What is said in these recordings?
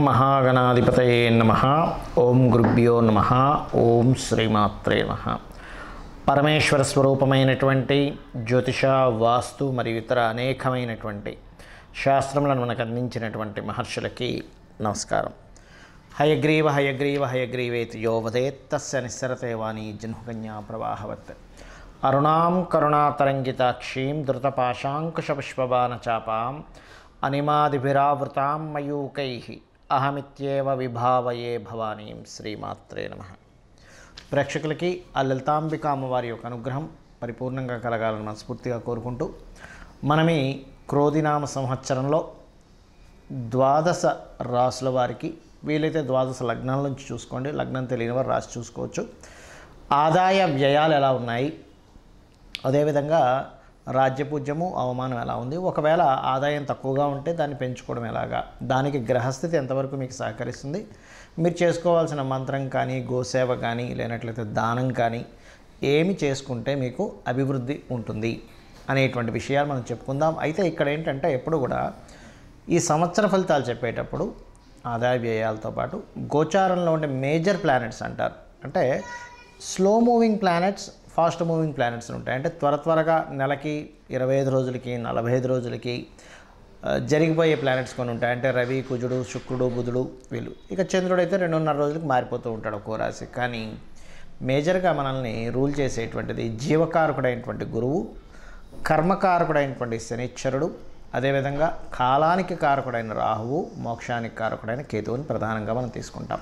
మహాగణాధిపతయే నమ ఓం గురుభ్యో నమ ఓం శ్రీమాత్రే నమ పరమేశ్వర స్వరూపమైనటువంటి జ్యోతిష వాస్తు మరియు ఇతర అనేకమైనటువంటి శాస్త్రములను మనకు అందించినటువంటి మహర్షులకి నమస్కారం హయగ్రీవ హయగ్రీవ హయగ్రీవేతి యో వదేత్ తస్య నిస్సరతే వాణి జన్మకన్యా ప్రవాహవత్ అరుణాం కరుణాతరంగితాక్షీం ధృతపాశాంకుశపుష్పబాణచాపాం అనిమాదిభిరావృతాం మయూకై అహమిత్యేవ విభావయే భవానీం శ్రీమాత్రే నమ ప్రేక్షకులకి ఆ లలితాంబిక అమ్మవారి యొక్క అనుగ్రహం పరిపూర్ణంగా కలగాలని మనస్ఫూర్తిగా కోరుకుంటూ మనం ఈ క్రోధినామ సంవత్సరంలో ద్వాదశ రాసుల వారికి వీలైతే ద్వాదశ లగ్నాల నుంచి చూసుకోండి లగ్నం తెలియని వారు రాసి చూసుకోవచ్చు ఆదాయ వ్యయాలు ఎలా ఉన్నాయి అదేవిధంగా రాజ్యపూజ్యము అవమానం ఎలా ఉంది ఒకవేళ ఆదాయం తక్కువగా ఉంటే దాన్ని పెంచుకోవడం ఎలాగా దానికి గ్రహస్థితి ఎంతవరకు మీకు సహకరిస్తుంది మీరు చేసుకోవాల్సిన మంత్రం కానీ గోసేవ కానీ లేనట్లయితే దానం కానీ ఏమి చేసుకుంటే మీకు అభివృద్ధి ఉంటుంది అనేటువంటి విషయాలు మనం చెప్పుకుందాం అయితే ఇక్కడ ఏంటంటే ఎప్పుడు కూడా ఈ సంవత్సర ఫలితాలు చెప్పేటప్పుడు ఆదాయ వ్యయాలతో పాటు గోచారంలో ఉండే మేజర్ ప్లానెట్స్ అంటారు అంటే slow moving planets fast moving planets ఉంటాయి అంటే త్వర త్వరగా నెలకి ఇరవై ఐదు రోజులకి నలభై ఐదు రోజులకి ఆ, జరిగిపోయే ప్లానెట్స్ కొన్ని ఉంటాయి అంటే రవి కుజుడు శుక్రుడు బుధుడు వీళ్ళు ఇక చంద్రుడు అయితే రెండున్నర రోజులకి మారిపోతూ ఉంటాడు ఒక్కో రాశి కానీ మేజర్గా మనల్ని రూల్ చేసేటువంటిది జీవకారకుడైనటువంటి గురువు కర్మకారకుడైనటువంటి శనిశ్చరుడు అదేవిధంగా కాలానికి కారకుడైన రాహువు మోక్షానికి కారకుడైన కేతువుని ప్రధానంగా మనం తీసుకుంటాం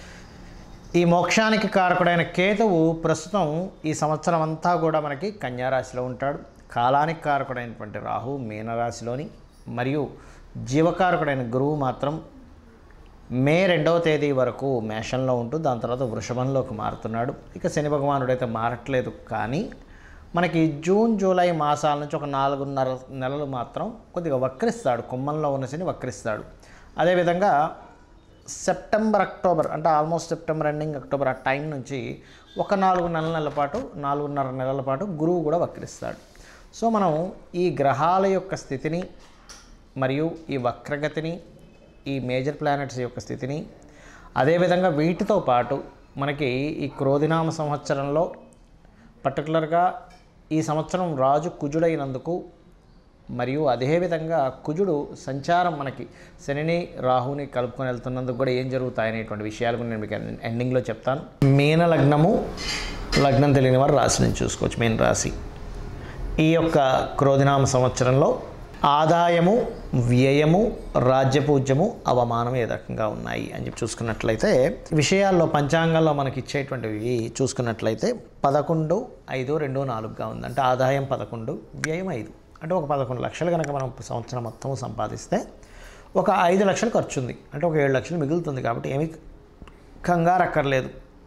ఈ మోక్షానికి కారకుడైన కేతువు ప్రస్తుతం ఈ సంవత్సరం అంతా కూడా మనకి కన్యారాశిలో ఉంటాడు కాలానికి కారకుడైనటువంటి రాహు మీనరాశిలోని మరియు జీవకారకుడైన గురువు మాత్రం మే రెండవ తేదీ వరకు మేషంలో ఉంటూ దాని తర్వాత వృషభంలోకి మారుతున్నాడు ఇక శని భగవానుడు అయితే మారట్లేదు కానీ మనకి జూన్ జూలై మాసాల నుంచి ఒక నాలుగున్నర నెలలు మాత్రం కొద్దిగా వక్రిస్తాడు కుంభంలో ఉన్న శని వక్రిస్తాడు అదేవిధంగా సెప్టెంబర్ అక్టోబర్ అంటే ఆల్మోస్ట్ సెప్టెంబర్ ఎండింగ్ అక్టోబర్ ఆ టైం నుంచి ఒక నాలుగు నెలల నెలల పాటు నాలుగున్నర నెలల పాటు గురువు కూడా వక్రిస్తాడు సో మనం ఈ గ్రహాల యొక్క స్థితిని మరియు ఈ వక్రగతిని ఈ మేజర్ ప్లానెట్స్ యొక్క స్థితిని అదేవిధంగా వీటితో పాటు మనకి ఈ క్రోధినామ సంవత్సరంలో పర్టికులర్గా ఈ సంవత్సరం రాజు కుజుడైనందుకు మరియు అదేవిధంగా కుజుడు సంచారం మనకి శనిని రాహుని కలుపుకొని వెళ్తున్నందుకు కూడా ఏం జరుగుతాయనేటువంటి విషయాలు కూడా నేను మీకు ఎండింగ్లో చెప్తాను మీన లగ్నము లగ్నం తెలియని వారు రాశి నుంచి చూసుకోవచ్చు మీన రాశి ఈ యొక్క క్రోధినామ సంవత్సరంలో ఆదాయము వ్యయము రాజ్యపూజ్యము అవమానం ఏ రకంగా ఉన్నాయి అని చెప్పి చూసుకున్నట్లయితే విషయాల్లో పంచాంగంలో మనకి ఇచ్చేటువంటివి చూసుకున్నట్లయితే పదకొండు ఐదు రెండు నాలుగుగా ఉంది అంటే ఆదాయం పదకొండు వ్యయం ఐదు అంటే ఒక పదకొండు లక్షలు కనుక మనం సంవత్సరం మొత్తం సంపాదిస్తే ఒక ఐదు లక్షలు ఖర్చు ఉంది అంటే ఒక ఏడు లక్షలు మిగులుతుంది కాబట్టి ఏమి కంగారు అక్కర్లేదు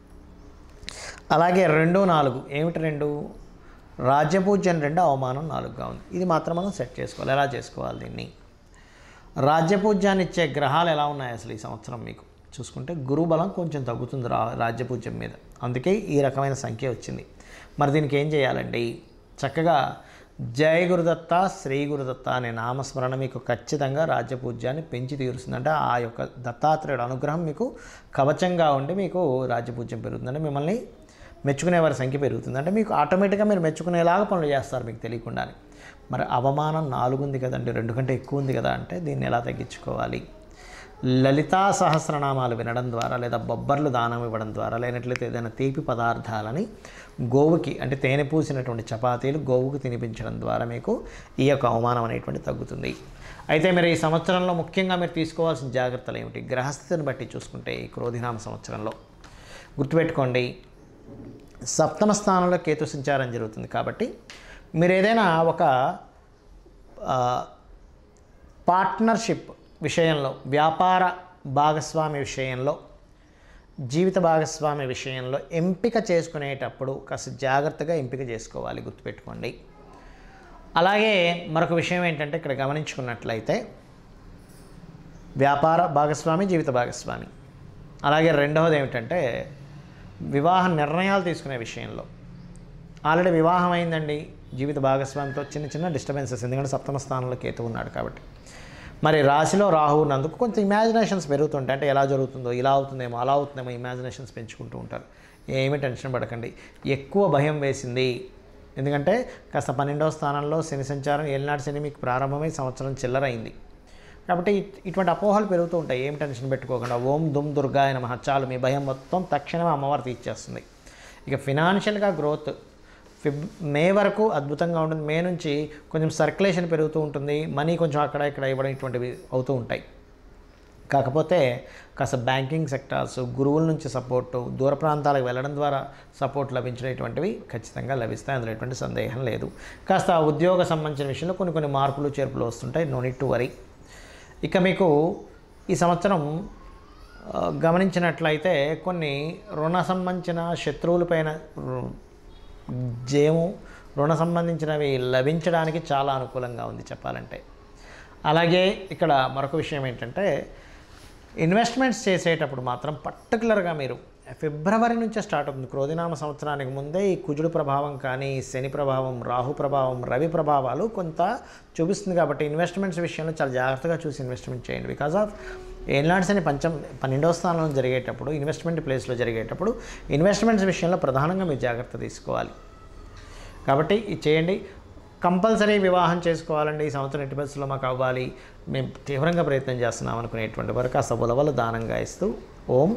అలాగే రెండు నాలుగు ఏమిటి రెండు రాజ్యపూజ్యం రెండు అవమానం నాలుగుగా ఉంది ఇది మాత్రం మనం సెట్ చేసుకోవాలి ఎలా చేసుకోవాలి దీన్ని రాజ్యపూజ్యాన్ని ఇచ్చే గ్రహాలు ఎలా ఉన్నాయి అసలు ఈ సంవత్సరం మీకు చూసుకుంటే గురువు బలం కొంచెం తగ్గుతుంది రా రాజ్యపూజ్యం మీద అందుకే ఈ రకమైన సంఖ్య వచ్చింది మరి దీనికి ఏం చేయాలండి చక్కగా జయ గురుదత్త శ్రీ గురుదత్త అనే నామస్మరణ మీకు ఖచ్చితంగా రాజ్యపూజ్యాన్ని పెంచి తీరుస్తుంది అంటే ఆ యొక్క దత్తాత్రేయుడు అనుగ్రహం మీకు కవచంగా ఉండి మీకు రాజ్యపూజ్యం పెరుగుతుందంటే మిమ్మల్ని మెచ్చుకునే వారి సంఖ్య పెరుగుతుంది అంటే మీకు ఆటోమేటిక్గా మీరు మెచ్చుకునేలాగా పనులు చేస్తారు మీకు తెలియకుండానే మరి అవమానం నాలుగు ఉంది కదండి రెండు కంటే ఎక్కువ ఉంది కదా అంటే దీన్ని ఎలా తగ్గించుకోవాలి లలితా సహస్రనామాలు వినడం ద్వారా లేదా బొబ్బర్లు దానం ఇవ్వడం ద్వారా లేనట్లయితే ఏదైనా తీపి పదార్థాలని గోవుకి అంటే తేనె పూసినటువంటి చపాతీలు గోవుకి తినిపించడం ద్వారా మీకు ఈ యొక్క అవమానం అనేటువంటి తగ్గుతుంది అయితే మీరు ఈ సంవత్సరంలో ముఖ్యంగా మీరు తీసుకోవాల్సిన జాగ్రత్తలు ఏమిటి గ్రహస్థితిని బట్టి చూసుకుంటే ఈ క్రోధినామ సంవత్సరంలో గుర్తుపెట్టుకోండి సప్తమ స్థానంలో కేతు సంచారం జరుగుతుంది కాబట్టి మీరు ఏదైనా ఒక ఆ, పార్ట్నర్షిప్ విషయంలో వ్యాపార భాగస్వామి విషయంలో జీవిత భాగస్వామి విషయంలో ఎంపిక చేసుకునేటప్పుడు కాస్త జాగ్రత్తగా ఎంపిక చేసుకోవాలి గుర్తుపెట్టుకోండి అలాగే మరొక విషయం ఏంటంటే ఇక్కడ గమనించుకున్నట్లయితే వ్యాపార భాగస్వామి జీవిత భాగస్వామి అలాగే రెండవది ఏమిటంటే వివాహ నిర్ణయాలు తీసుకునే విషయంలో ఆల్రెడీ వివాహం అయిందండి జీవిత భాగస్వామితో చిన్న చిన్న డిస్టర్బెన్సెస్ ఎందుకంటే సప్తమ స్థానంలో కేతు ఉన్నాడు కాబట్టి మరి రాశిలో రాహు ఉన్నందుకు కొంచెం ఇమాజినేషన్స్ పెరుగుతుంటాయి అంటే ఎలా జరుగుతుందో ఇలా అవుతుందేమో అలా అవుతుందేమో ఇమాజినేషన్స్ పెంచుకుంటూ ఉంటారు ఏమీ టెన్షన్ పడకండి ఎక్కువ భయం వేసింది ఎందుకంటే కాస్త పన్నెండవ స్థానంలో శని సంచారం ఏలినాడు శని మీకు ప్రారంభమై సంవత్సరం చిల్లరైంది కాబట్టి ఇట్- ఇటువంటి అపోహలు పెరుగుతూ ఉంటాయి ఏం టెన్షన్ పెట్టుకోకుండా ఓం దుమ్ దుర్గాయ నమః చాలు మీ భయం మొత్తం తక్షణమే అమ్మవారు తీర్చేస్తుంది ఇక ఫినాన్షియల్గా గ్రోత్ ఫిబ్ మే వరకు అద్భుతంగా ఉంటుంది మే నుంచి కొంచెం సర్క్యులేషన్ పెరుగుతూ ఉంటుంది మనీ కొంచెం అక్కడ ఇక్కడ ఇవ్వడం ఇటువంటివి అవుతూ ఉంటాయి కాకపోతే కాస్త బ్యాంకింగ్ సెక్టార్స్ గురువుల నుంచి సపోర్టు దూర ప్రాంతాలకు వెళ్ళడం ద్వారా సపోర్ట్ లభించేటువంటివి ఖచ్చితంగా లభిస్తాయి అందులో ఎటువంటి సందేహం లేదు కాస్త ఉద్యోగ సంబంధించిన విషయంలో కొన్ని కొన్ని మార్పులు చేర్పులు వస్తుంటాయి నో నీట్ టు వరీ ఇక మీకు ఈ సంవత్సరం ఆ, గమనించినట్లయితే కొన్ని రుణ సంబంధించిన శత్రువులపైన రు- జయము రుణ సంబంధించినవి లభించడానికి చాలా అనుకూలంగా ఉంది చెప్పాలంటే అలాగే ఇక్కడ మరొక విషయం ఏంటంటే ఇన్వెస్ట్మెంట్స్ చేసేటప్పుడు మాత్రం పర్టికులర్గా మీరు ఫిబ్రవరి నుంచే స్టార్ట్ అవుతుంది క్రోధినామ సంవత్సరానికి ముందే ఈ కుజుడు ప్రభావం కానీ శని ప్రభావం రాహు ప్రభావం రవి ప్రభావాలు కొంత చూపిస్తుంది కాబట్టి ఇన్వెస్ట్మెంట్స్ విషయంలో చాలా జాగ్రత్తగా చూసి ఇన్వెస్ట్మెంట్ చేయండి బికాజ్ ఆఫ్ ఏనాడ్స్ అని పంచం పన్నెండవ స్థానంలో జరిగేటప్పుడు ఇన్వెస్ట్మెంట్ ప్లేస్లో జరిగేటప్పుడు ఇన్వెస్ట్మెంట్స్ విషయంలో ప్రధానంగా మీరు జాగ్రత్త తీసుకోవాలి కాబట్టి ఇది చేయండి కంపల్సరీ వివాహం చేసుకోవాలండి ఈ సంవత్సరం ఎట్టి పరిస్థితుల్లో మాకు అవ్వాలి మేము తీవ్రంగా ప్రయత్నం చేస్తున్నాం అనుకునేటువంటి వరకు కాస్త ఉలవలు దానంగా ఇస్తూ ఓం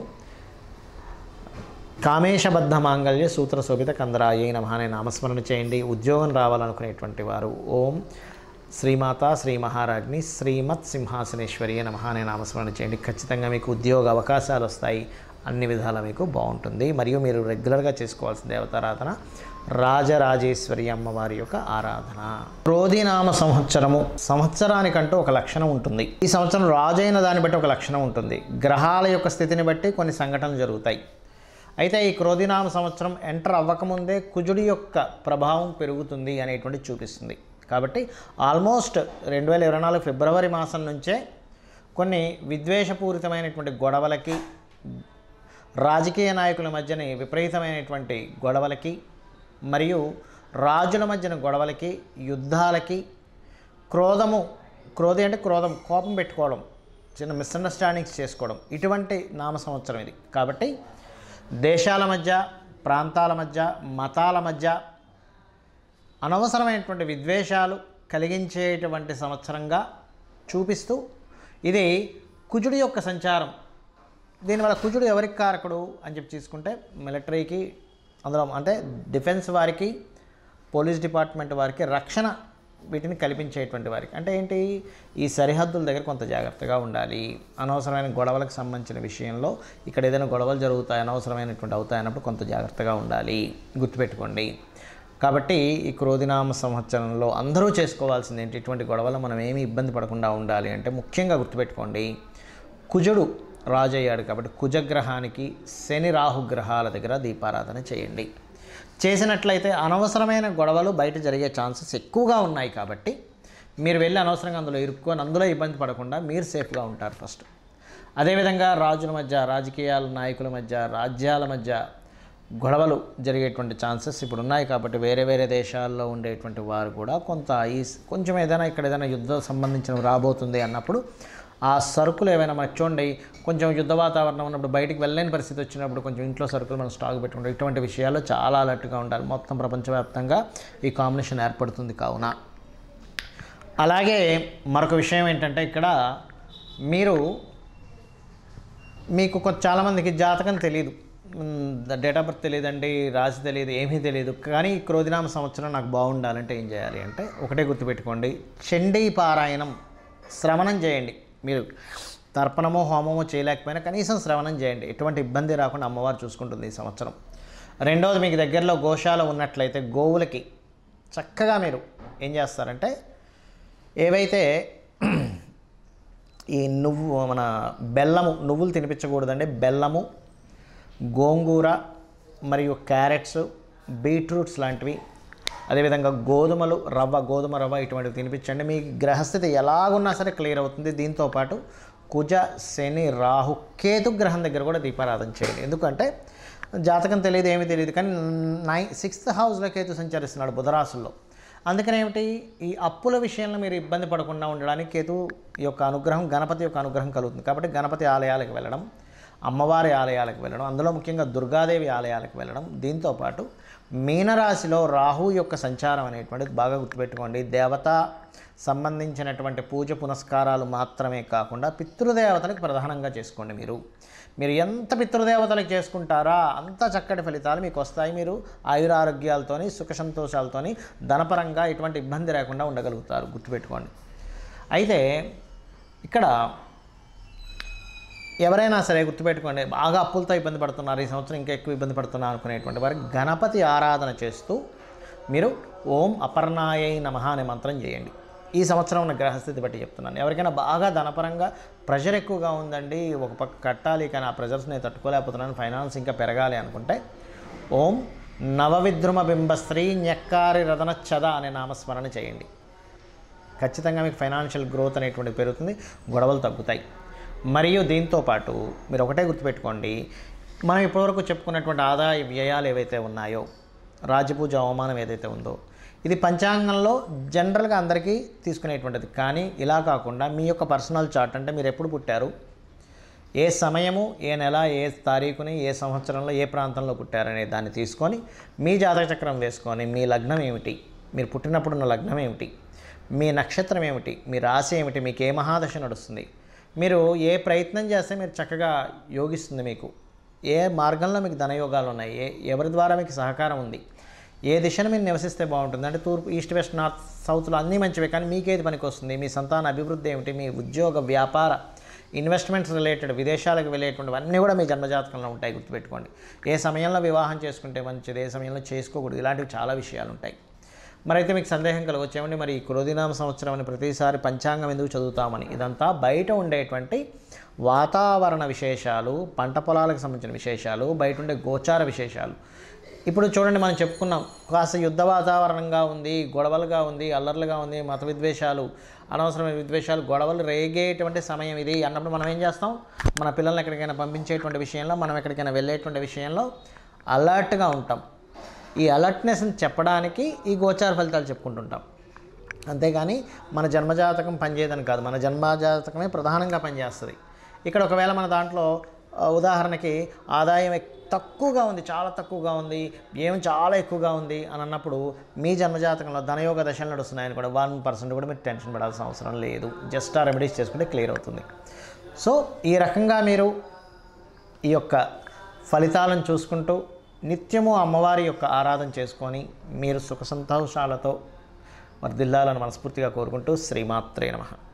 కామేశబద్ధ మాంగళ్య సూత్ర శోభిత కందరాయ నమః అనే నామస్మరణ చేయండి ఉద్యోగం రావాలనుకునేటువంటి వారు ఓం శ్రీమాత శ్రీ మహారాజ్ని శ్రీమత్ సింహాసనేశ్వరి నమః అనే నామస్మరణ చేయండి ఖచ్చితంగా మీకు ఉద్యోగ అవకాశాలు వస్తాయి అన్ని విధాలా మీకు బాగుంటుంది మరియు మీరు రెగ్యులర్గా చేసుకోవాల్సిన దేవతారాధన రాజరాజేశ్వరి అమ్మవారి యొక్క ఆరాధన క్రోధినామ సంవత్సరము సంవత్సరానికంటూ ఒక లక్షణం ఉంటుంది ఈ సంవత్సరం రాజైన దాన్ని బట్టి ఒక లక్షణం ఉంటుంది గ్రహాల యొక్క స్థితిని బట్టి కొన్ని సంఘటనలు జరుగుతాయి అయితే ఈ క్రోధినామ సంవత్సరం ఎంటర్ అవ్వకముందే కుజుడి యొక్క ప్రభావం పెరుగుతుంది అనేటువంటి చూపిస్తుంది కాబట్టి ఆల్మోస్ట్ రెండు వేల ఇరవై నాలుగు ఫిబ్రవరి మాసం నుంచే కొన్ని విద్వేషపూరితమైనటువంటి గొడవలకి రాజకీయ నాయకుల మధ్యన విపరీతమైనటువంటి గొడవలకి మరియు రాజుల మధ్యన గొడవలకి యుద్ధాలకి క్రోధము క్రోధి అంటే క్రోధం కోపం పెట్టుకోవడం చిన్న మిస్అండర్స్టాండింగ్స్ చేసుకోవడం ఇటువంటి నామ సంవత్సరం ఇది కాబట్టి దేశాల మధ్య ప్రాంతాల మధ్య మతాల మధ్య అనవసరమైనటువంటి విద్వేషాలు కలిగించేటువంటి సంవత్సరంగా చూపిస్తూ ఇది కుజుడి యొక్క సంచారం దీనివల్ల కుజుడు ఎవరికి కారకుడు అని చెప్పి తీసుకుంటే మిలిటరీకి అందులో అంటే డిఫెన్స్ వారికి పోలీస్ డిపార్ట్మెంట్ వారికి రక్షణ వీటిని కల్పించేటువంటి వారికి అంటే ఏంటి ఈ సరిహద్దుల దగ్గర కొంత జాగ్రత్తగా ఉండాలి అనవసరమైన గొడవలకు సంబంధించిన విషయంలో ఇక్కడ ఏదైనా గొడవలు జరుగుతాయి అనవసరమైనటువంటి అవుతాయి అన్నప్పుడు కొంత జాగ్రత్తగా ఉండాలి గుర్తుపెట్టుకోండి కాబట్టి ఈ క్రోధినామ సంవత్సరంలో అందరూ చేసుకోవాల్సింది ఏంటి ఇటువంటి గొడవలు మనం ఏమీ ఇబ్బంది పడకుండా ఉండాలి అంటే ముఖ్యంగా గుర్తుపెట్టుకోండి కుజుడు రాజు అయ్యాడు కాబట్టి కుజగ్రహానికి శని రాహు గ్రహాల దగ్గర దీపారాధన చేయండి చేసినట్లయితే అనవసరమైన గొడవలు బయట జరిగే ఛాన్సెస్ ఎక్కువగా ఉన్నాయి కాబట్టి మీరు వెళ్ళి అనవసరంగా అందులో ఇరుక్కొని అందులో ఇబ్బంది పడకుండా మీరు సేఫ్గా ఉంటారు ఫస్ట్ అదేవిధంగా రాజుల మధ్య రాజకీయాల నాయకుల మధ్య రాజ్యాల మధ్య గొడవలు జరిగేటువంటి ఛాన్సెస్ ఇప్పుడు ఉన్నాయి కాబట్టి వేరే వేరే దేశాల్లో ఉండేటువంటి వారు కూడా కొంత ఈ కొంచెం ఏదైనా ఇక్కడ ఏదైనా యుద్ధ సంబంధించిన రాబోతుంది అన్నప్పుడు ఆ సరుకులు ఏవైనా మనకు చూడండి కొంచెం యుద్ధ వాతావరణం ఉన్నప్పుడు బయటికి వెళ్ళలేని పరిస్థితి వచ్చినప్పుడు కొంచెం ఇంట్లో సరుకులు మనం స్టాక్ పెట్టుకుంటాం ఇటువంటి విషయాల్లో చాలా అలర్ట్గా ఉండాలి మొత్తం ప్రపంచవ్యాప్తంగా ఈ కాంబినేషన్ ఏర్పడుతుంది కావున అలాగే మరొక విషయం ఏంటంటే ఇక్కడ మీరు మీకు కొంత చాలామందికి జాతకం తెలియదు డేట్ ఆఫ్ బర్త్ తెలియదండి రాశి తెలియదు ఏమీ తెలియదు కానీ ఈ క్రోధినామ సంవత్సరం నాకు బాగుండాలంటే ఏం చేయాలి అంటే ఒకటే గుర్తుపెట్టుకోండి చండీ పారాయణం శ్రవణం చేయండి మీరు తర్పణమో హోమమో చేయలేకపోయినా కనీసం శ్రవణం చేయండి ఎటువంటి ఇబ్బంది రాకుండా అమ్మవారు చూసుకుంటుంది ఈ సంవత్సరం రెండవది మీకు దగ్గరలో గోశాల ఉన్నట్లయితే గోవులకి చక్కగా మీరు ఏం చేస్తారంటే ఏవైతే ఈ నువ్వు మన బెల్లము నువ్వులు తినిపించకూడదండి బెల్లము గోంగూర మరియు క్యారెట్స్ బీట్రూట్స్ లాంటివి అదేవిధంగా గోధుమలు రవ్వ గోధుమ రవ్వ ఇటువంటివి తినిపించండి మీ గ్రహస్థితి ఎలాగున్నా సరే క్లియర్ అవుతుంది దీంతోపాటు కుజ శని రాహు కేతు గ్రహం దగ్గర కూడా దీపారాధన చేయండి ఎందుకంటే జాతకం తెలియదు ఏమీ తెలియదు కానీ నై సిక్స్త్ హౌస్లో కేతు సంచరిస్తున్నాడు బుధరాశుల్లో అందుకని ఏమిటి ఈ అప్పుల విషయంలో మీరు ఇబ్బంది పడకుండా ఉండడానికి కేతు యొక్క అనుగ్రహం గణపతి యొక్క అనుగ్రహం కలుగుతుంది కాబట్టి గణపతి ఆలయాలకు వెళ్ళడం అమ్మవారి ఆలయాలకు వెళ్ళడం అందులో ముఖ్యంగా దుర్గాదేవి ఆలయాలకు వెళ్ళడం దీంతోపాటు మీనరాశిలో రాహు యొక్క సంచారం అనేటువంటిది బాగా గుర్తుపెట్టుకోండి దేవత సంబంధించినటువంటి పూజ పునస్కారాలు మాత్రమే కాకుండా పితృదేవతలకు ప్రధానంగా చేసుకోండి మీరు మీరు ఎంత పితృదేవతలకు చేసుకుంటారా అంత చక్కటి ఫలితాలు మీకు వస్తాయి మీరు ఆయురారోగ్యాలతోని సుఖ సంతోషాలతోని ధనపరంగా ఎటువంటి ఇబ్బంది లేకుండా ఉండగలుగుతారు గుర్తుపెట్టుకోండి అయితే ఇక్కడ ఎవరైనా సరే గుర్తుపెట్టుకోండి బాగా అప్పులతో ఇబ్బంది పడుతున్నారు ఈ సంవత్సరం ఇంకా ఎక్కువ ఇబ్బంది పడుతున్నారు అనుకునేటువంటి వారికి గణపతి ఆరాధన చేస్తూ మీరు ఓం అపర్ణాయై నమః అనే మంత్రం చేయండి ఈ సంవత్సరం ఉన్న గ్రహస్థితి బట్టి చెప్తున్నాను ఎవరికైనా బాగా ధనపరంగా ప్రెషర్ ఎక్కువగా ఉందండి ఒక పక్క కట్టాలి కానీ ఆ ప్రెజర్స్ నేను తట్టుకోలేకపోతున్నాను ఫైనాన్స్ ఇంకా పెరగాలి అనుకుంటే ఓం నవవిద్రుమ బింబశ్రీ న్యక్కారి రదన చద అనే నామస్మరణ చేయండి ఖచ్చితంగా మీకు ఫైనాన్షియల్ గ్రోత్ అనేటువంటిది పెరుగుతుంది గొడవలు తగ్గుతాయి మరియు దీంతో పాటు మీరు ఒకటే గుర్తుపెట్టుకోండి మనం ఇప్పటివరకు చెప్పుకున్నటువంటి ఆదాయ వ్యయాలు ఏవైతే ఉన్నాయో రాజపూజ అవమానం ఏదైతే ఉందో ఇది పంచాంగంలో జనరల్గా అందరికీ తీసుకునేటువంటిది కానీ ఇలా కాకుండా మీ యొక్క పర్సనల్ చార్ట్ అంటే మీరు ఎప్పుడు పుట్టారు ఏ సమయము ఏ నెల ఏ తారీఖుని ఏ సంవత్సరంలో ఏ ప్రాంతంలో పుట్టారనే దాన్ని తీసుకొని మీ జాతక చక్రం వేసుకొని మీ లగ్నం ఏమిటి మీరు పుట్టినప్పుడున్న లగ్నం ఏమిటి మీ నక్షత్రం ఏమిటి మీ రాశి ఏమిటి మీకు ఏ మహాదశ నడుస్తుంది మీరు ఏ ప్రయత్నం చేస్తే మీరు చక్కగా యోగిస్తుంది మీకు ఏ మార్గంలో మీకు ధనయోగాలు ఉన్నాయి ఏ ఎవరి ద్వారా మీకు సహకారం ఉంది ఏ దిశను మీరు నివసిస్తే బాగుంటుంది అంటే తూర్పు ఈస్ట్ వెస్ట్ నార్త్ సౌత్లో అన్నీ మంచివే కానీ మీకేది పనికి వస్తుంది మీ సంతాన అభివృద్ధి ఏమిటి మీ ఉద్యోగ వ్యాపార ఇన్వెస్ట్మెంట్స్ రిలేటెడ్ విదేశాలకు వెళ్ళేటువంటివి అన్నీ కూడా మీ జన్మజాతకంలో ఉంటాయి గుర్తుపెట్టుకోండి ఏ సమయంలో వివాహం చేసుకుంటే మంచిది ఏ సమయంలో చేసుకోకూడదు ఇలాంటివి చాలా విషయాలు ఉంటాయి మరైతే మీకు సందేహం కలగొచ్చేమండి మరి ఈ క్రోధినామ సంవత్సరం అని ప్రతిసారి పంచాంగం ఎందుకు చదువుతామని ఇదంతా బయట ఉండేటువంటి వాతావరణ విశేషాలు పంట పొలాలకు సంబంధించిన విశేషాలు బయట ఉండే గోచార విశేషాలు ఇప్పుడు చూడండి మనం చెప్పుకున్నాం కాస్త యుద్ధ వాతావరణంగా ఉంది గొడవలుగా ఉంది అల్లర్లుగా ఉంది మత విద్వేషాలు అనవసరమైన విద్వేషాలు గొడవలు రేగేటువంటి సమయం ఇది అన్నప్పుడు మనం ఏం చేస్తాం మన పిల్లల్ని ఎక్కడికైనా పంపించేటువంటి విషయంలో మనం ఎక్కడికైనా వెళ్ళేటువంటి విషయంలో అలర్ట్గా ఉంటాం ఈ అలర్ట్నెస్ని చెప్పడానికి ఈ గోచార ఫలితాలు చెప్పుకుంటుంటాం అంతేగాని మన జన్మజాతకం పనిచేయదని కాదు మన జన్మజాతకమే ప్రధానంగా పనిచేస్తుంది ఇక్కడ ఒకవేళ మన దాంట్లో ఆ, ఉదాహరణకి ఆదాయం ఎక్- తక్కువగా ఉంది చాలా తక్కువగా ఉంది వ్యయం చాలా ఎక్కువగా ఉంది అని అన్నప్పుడు మీ జన్మజాతకంలో ధనయోగ దశలు నడుస్తున్నాయని కూడా వన్ పర్సెంట్ కూడా మీరు టెన్షన్ పడాల్సిన అవసరం లేదు జస్ట్ ఆ రెమెడీస్ చేసుకుంటే క్లియర్ అవుతుంది సో ఈ రకంగా మీరు ఈ యొక్క ఫలితాలను చూసుకుంటూ నిత్యము అమ్మవారి యొక్క ఆరాధన చేసుకొని మీరు సుఖ సంతోషాలతో వర్ధిల్లాలని మనస్ఫూర్తిగా కోరుకుంటూ శ్రీమాత్రే నమః